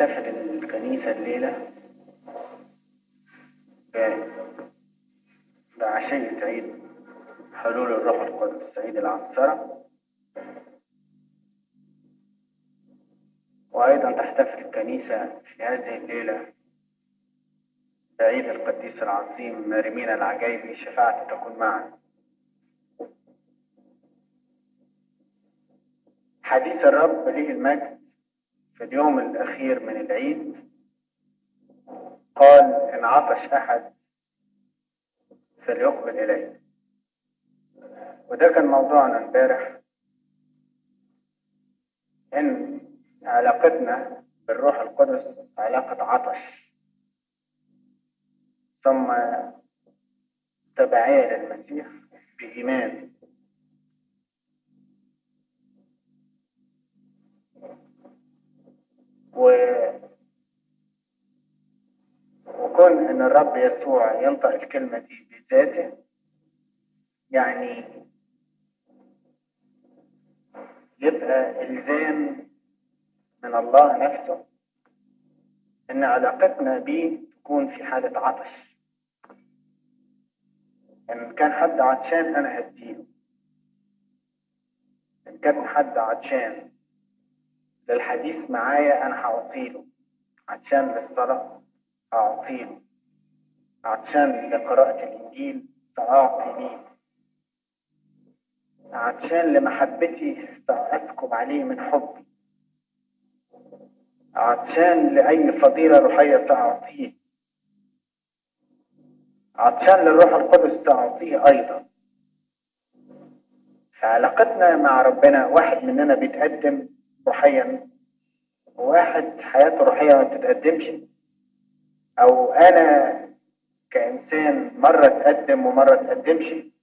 تحتفل الكنيسة الليلة بعشية عيد حلول الروح القدس عيد العنصرة وأيضا تحتفل الكنيسة في هذه الليلة بعيد القديس العظيم مريمين العجايبي شفاعة تكون معنا حديث الرب له المجد في اليوم الأخير من العيد قال إن عطش أحد فليقبل إليه وده كان موضوعنا امبارح إن علاقتنا بالروح القدس علاقة عطش ثم تبعية للمسيح بإيمان و وكون ان الرب يسوع ينطق الكلمة دي بذاته يعني يبقى الزام من الله نفسه ان علاقتنا بيه تكون في حالة عطش ان كان حد عطشان انا هديله ان كان حد عطشان للحديث معايا انا هعطيله عطشان للصلاة أعطيله عطشان لقراءة الإنجيل سأعطي ليه عطشان لمحبتي سأسكب عليه من حبي عطشان لأي فضيلة روحية سأعطيه عطشان للروح القدس سأعطيه أيضا فعلاقتنا مع ربنا واحد مننا بيتقدم روحيا وواحد حياته روحية ما بتتقدمش او انا كانسان مرة اتقدم ومرة اتقدمش